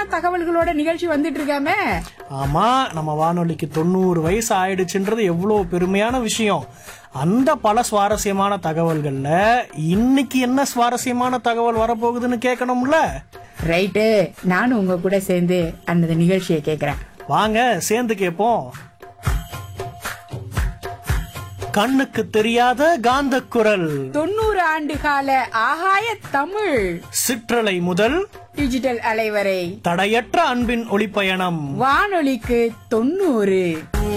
தகவல்களோட நிகழ்ச்சி வந்துட்டு இருக்காமே ஆமா நம்ம வானொலிக்கு தொண்ணூறு வயசு ஆயிடுச்சுன்றது எவ்வளவு பெருமையான விஷயம் அந்த பல சுவாரஸ்யமான தகவல்கள்ல இன்னைக்கு என்ன சுவாரஸ்யமான தகவல் வரப்போகுதுன்னு கேட்கணும்ல ரைட்டு நானும் உங்க கூட சேர்ந்து அந்த நிகழ்ச்சியை கேக்குறேன் வாங்க சேர்ந்து கேட்போம் கண்ணுக்கு தெரியாத காந்த குரல் தொண்ணூறு ஆண்டு கால ஆகாய தமிழ் சிற்றலை முதல் டிஜிட்டல் அலைவரை தடையற்ற அன்பின் ஒளிப்பயணம் வானொலிக்கு தொண்ணூறு